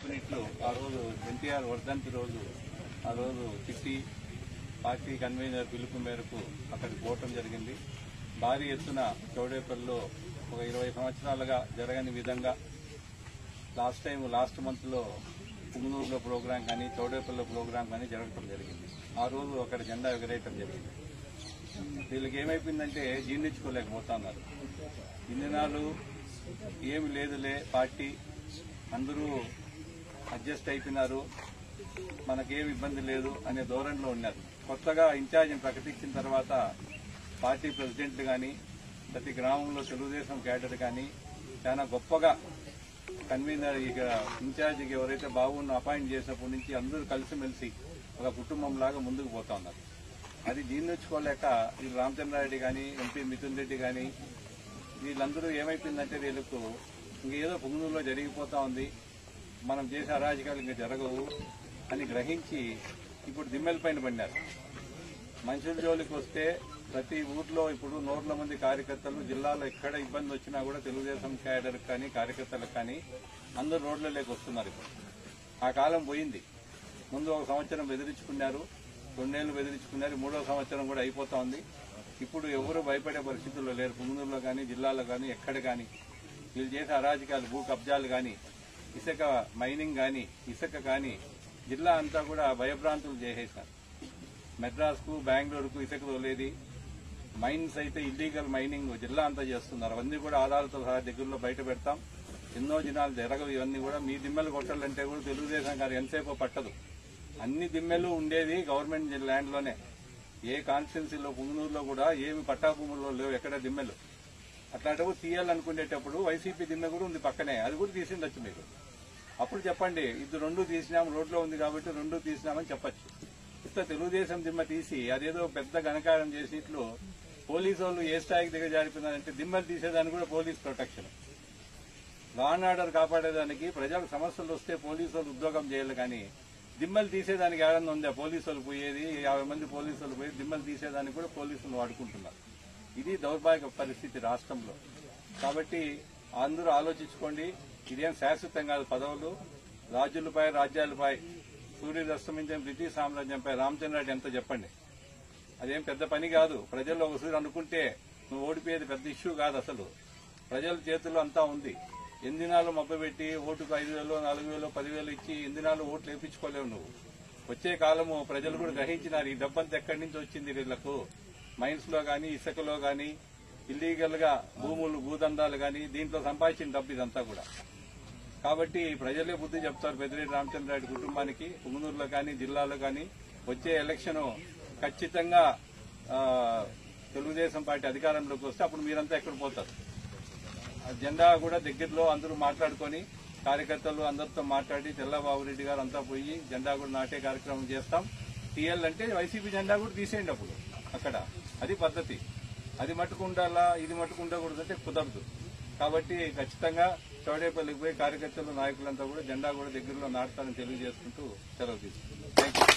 చెప్పినట్లు ఆ రోజు ఎన్టీఆర్ వర్ధంతి రోజు ఆ రోజు చిట్టి పార్టీ కన్వీనర్ పిలుపు మేరకు అక్కడికి పోవటం జరిగింది భారీ ఎత్తున చౌడేపల్లిలో ఒక ఇరవై సంవత్సరాలుగా జరగని విధంగా లాస్ట్ టైం లాస్ట్ మంత్లో పుంగనూరులో ప్రోగ్రాం కానీ చౌడేపల్లిలో ప్రోగ్రాం కానీ జరగటం జరిగింది ఆ రోజు అక్కడ జెండా ఎగరేయటం జరిగింది వీళ్ళకి ఏమైపోయిందంటే జీర్ణించుకోలేకపోతున్నారు ఇన్ని నాళ్ళు ఏమి లేదులే పార్టీ అందరూ అడ్జస్ట్ అయిపోయినారు మనకేం ఇబ్బంది లేదు అనే ధోరణిలో ఉన్నారు కొత్తగా ఇన్ఛార్జిని ప్రకటించిన తర్వాత పార్టీ ప్రెసిడెంట్లు కానీ ప్రతి గ్రామంలో తెలుగుదేశం క్యాడర్ కానీ చాలా గొప్పగా కన్వీనర్ ఇక ఇన్ఛార్జికి ఎవరైతే బాబును అపాయింట్ చేసినప్పటి నుంచి అందరూ కలిసిమెలిసి ఒక కుటుంబం లాగా ముందుకు పోతా ఉన్నారు అది జీర్ణించుకోలేక వీళ్ళు రామచంద్రారెడ్డి కానీ ఎంపీ మిథున్ రెడ్డి కానీ వీళ్ళందరూ ఏమైపోయిందంటే వీళ్ళకు ఇంకేదో పుంగనూరులో జరిగిపోతా ఉంది మనం చేసే అరాజకాలు ఇంకా జరగవు అని గ్రహించి ఇప్పుడు దిమ్మెల పైన పడినారు మనుషుల జోలికి వస్తే ప్రతి ఊర్లో ఇప్పుడు నూర్ల మంది కార్యకర్తలు జిల్లాలో ఎక్కడ ఇబ్బంది వచ్చినా కూడా తెలుగుదేశం క్యాడర్ కానీ కార్యకర్తలకు కానీ అందరూ రోడ్లలోకి వస్తున్నారు ఇప్పుడు ఆ కాలం పోయింది ముందు ఒక సంవత్సరం బెదిరించుకున్నారు రెండేళ్లు బెదిరించుకున్నారు మూడో సంవత్సరం కూడా అయిపోతా ఉంది ఇప్పుడు ఎవరు భయపడే పరిస్థితుల్లో లేరు పుంగనూరులో కానీ జిల్లాలో కానీ ఎక్కడ కానీ వీళ్ళు చేసే అరాజకాలు భూ కబ్జాలు కానీ ఇసుక మైనింగ్ కానీ ఇసుక కానీ జిల్లా అంతా కూడా భయభ్రాంతులు చేసేశారు మెడ్రాస్కు బెంగళూరుకు ఇసుక తోలేది మైన్స్ అయితే ఇల్లీగల్ మైనింగ్ జిల్లా అంతా చేస్తున్నారు అవన్నీ కూడా ఆధారాలతో సహా దగ్గరలో బయట పెడతాం ఎన్నో దినాలు జరగవు ఇవన్నీ కూడా మీ దిమ్మెలు కొట్టాలంటే కూడా తెలుగుదేశం గారు ఎంతసేపు పట్టదు అన్ని దిమ్మెలు ఉండేది గవర్నమెంట్ ల్యాండ్ లోనే ఏ కాన్స్టిట్యున్సీలో పుంగనూరులో కూడా ఏమి పట్టా భూముల్లో లేవు ఎక్కడ దిమ్మెలు అట్లాంటివి తీయాలనుకునేటప్పుడు వైసీపీ దిమ్మె కూడా ఉంది పక్కనే అది కూడా తీసిండొచ్చు మీరు అప్పుడు చెప్పండి ఇది రెండు తీసినాం రోడ్లో ఉంది కాబట్టి రెండు తీసినామని చెప్పొచ్చు ఇట్లా తెలుగుదేశం దిమ్మ తీసి అదేదో పెద్ద ఘనకారం చేసినట్లు పోలీసు వాళ్ళు ఏ స్థాయికి దిగజారిపోయిందంటే దిమ్మలు తీసేదానికి కూడా police protection law and order కాపాడేదానికి ప్రజలకు సమస్యలు వస్తే పోలీసు వాళ్ళు ఉద్యోగం చేయాలి కానీ దిమ్మలు తీసేదానికి ఏడన్నా ఉందా పోలీసు వాళ్ళు పోయేది యాభై మంది పోలీసు వాళ్ళు పోయి దిమ్మలు తీసేదానికి కూడా పోలీసులు వాడుకుంటున్నారు ఇది దౌర్భాగ్య పరిస్థితి రాష్ట్రంలో కాబట్టి అందరూ ఆలోచించుకోండి ఇదేం శాశ్వతం కాదు పదవులు రాజులపై రాజ్యాలపై సూర్యుడు అస్తమించిన బ్రిటిష్ సామ్రాజ్యంపై రామచంద్రారెడ్డి ఎంత చెప్పండి అదేం పెద్ద పని కాదు ప్రజల్లో ఒకసారి అనుకుంటే నువ్వు ఓడిపోయేది పెద్ద ఇష్యూ కాదు అసలు ప్రజల చేతుల్లో అంతా ఉంది ఎందినాలు మబ్బపెట్టి ఓటుకు ఐదు వేలు నాలుగు వేలు పదివేలు ఇచ్చి ఎందినాలు ఓట్లు వేయించుకోలేవు నువ్వు వచ్చే కాలము ప్రజలు కూడా గ్రహించినారు ఈ డబ్బంతా ఎక్కడి నుంచి వచ్చింది వీళ్లకు మైన్స్ లో గాని ఇసుకలో గాని ఇల్లీగల్ గా భూములు భూదందాలు గాని దీంట్లో సంపాదించిన డబ్బు ఇదంతా కూడా కాబట్టి ప్రజలే బుద్ధి చెప్తారు పెద్దిరెడ్డి రామచంద్రారెడ్డి కుటుంబానికి పుంగనూరులో కానీ జిల్లాలో కానీ వచ్చే ఎలక్షన్ ఖచ్చితంగా ఆ, తెలుగుదేశం పార్టీ అధికారంలోకి వస్తే అప్పుడు మీరంతా ఎక్కడ పోతారు ఆ జెండా కూడా దగ్గరలో అందరూ మాట్లాడుకొని కార్యకర్తలు అందరితో మాట్లాడి తెల్లబాబు రెడ్డి గారు అంతా పోయి జెండా కూడా నాటే కార్యక్రమం చేస్తాం టీఎల్ అంటే వైసీపీ జెండా కూడా తీసేయండి అప్పుడు అక్కడ అది పద్ధతి అది మట్టుకు ఉండాలా ఇది మట్టుకు ఉండకూడదు అంటే కుదరదు కాబట్టి ఖచ్చితంగా చౌడేపల్లికి పోయి కార్యకర్తలు నాయకులంతా కూడా జెండా కూడా దగ్గరలో నాటుతారని తెలియజేసుకుంటూ సెలవు తీసుకుంటున్నాం థ్యాంక్ యూ